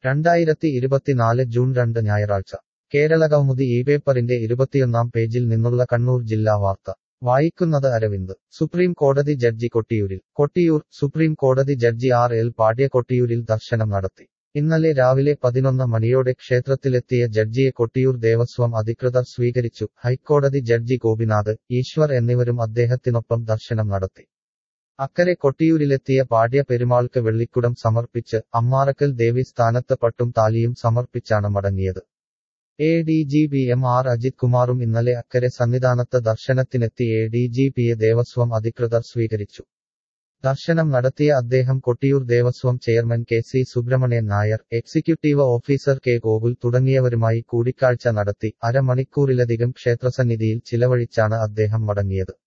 രണ്ടായിരത്തി ഇരുപത്തിനാല് ജൂൺ രണ്ട് ഞായറാഴ്ച കേരളകൗമുദി ഈ പേപ്പറിന്റെ ഇരുപത്തിയൊന്നാം പേജിൽ നിന്നുള്ള കണ്ണൂർ ജില്ലാ വാർത്ത വായിക്കുന്നത് അരവിന്ദ് സുപ്രീം കോടതി ജഡ്ജി കൊട്ടിയൂരിൽ കൊട്ടിയൂർ സുപ്രീം കോടതി ജഡ്ജി ആർ എൽ പാട്യ കൊട്ടിയൂരിൽ ദർശനം നടത്തി ഇന്നലെ രാവിലെ പതിനൊന്ന് മണിയോടെ ക്ഷേത്രത്തിലെത്തിയ ജഡ്ജിയെ കൊട്ടിയൂർ ദേവസ്വം അധികൃതർ സ്വീകരിച്ചു ഹൈക്കോടതി ജഡ്ജി ഗോപിനാഥ് ഈശ്വർ എന്നിവരും അദ്ദേഹത്തിനൊപ്പം ദർശനം നടത്തി അക്കരെ കൊട്ടിയൂരിലെത്തിയ പാട്യ പെരുമാൾക്ക് വെള്ളിക്കുടം സമർപ്പിച്ച് അമ്മാറക്കൽ ദേവി സ്ഥാനത്ത് പട്ടും താലിയും സമർപ്പിച്ചാണ് മടങ്ങിയത് A D G P M R Ajith കുമാറും ഇന്നലെ അക്കരെ സന്നിധാനത്ത് ദർശനത്തിനെത്തി എ ഡി ജി പിയെ ദേവസ്വം അധികൃതർ സ്വീകരിച്ചു ദർശനം നടത്തിയ അദ്ദേഹം Kottiyoor Devaswom chairman K C Subrahmanian Nair executive officer K Gokul തുടങ്ങിയവരുമായി കൂടിക്കാഴ്ച നടത്തി അരമണിക്കൂറിലധികം ക്ഷേത്രസന്നിധിയിൽ ചിലവഴിച്ചാണ് അദ്ദേഹം മടങ്ങിയത്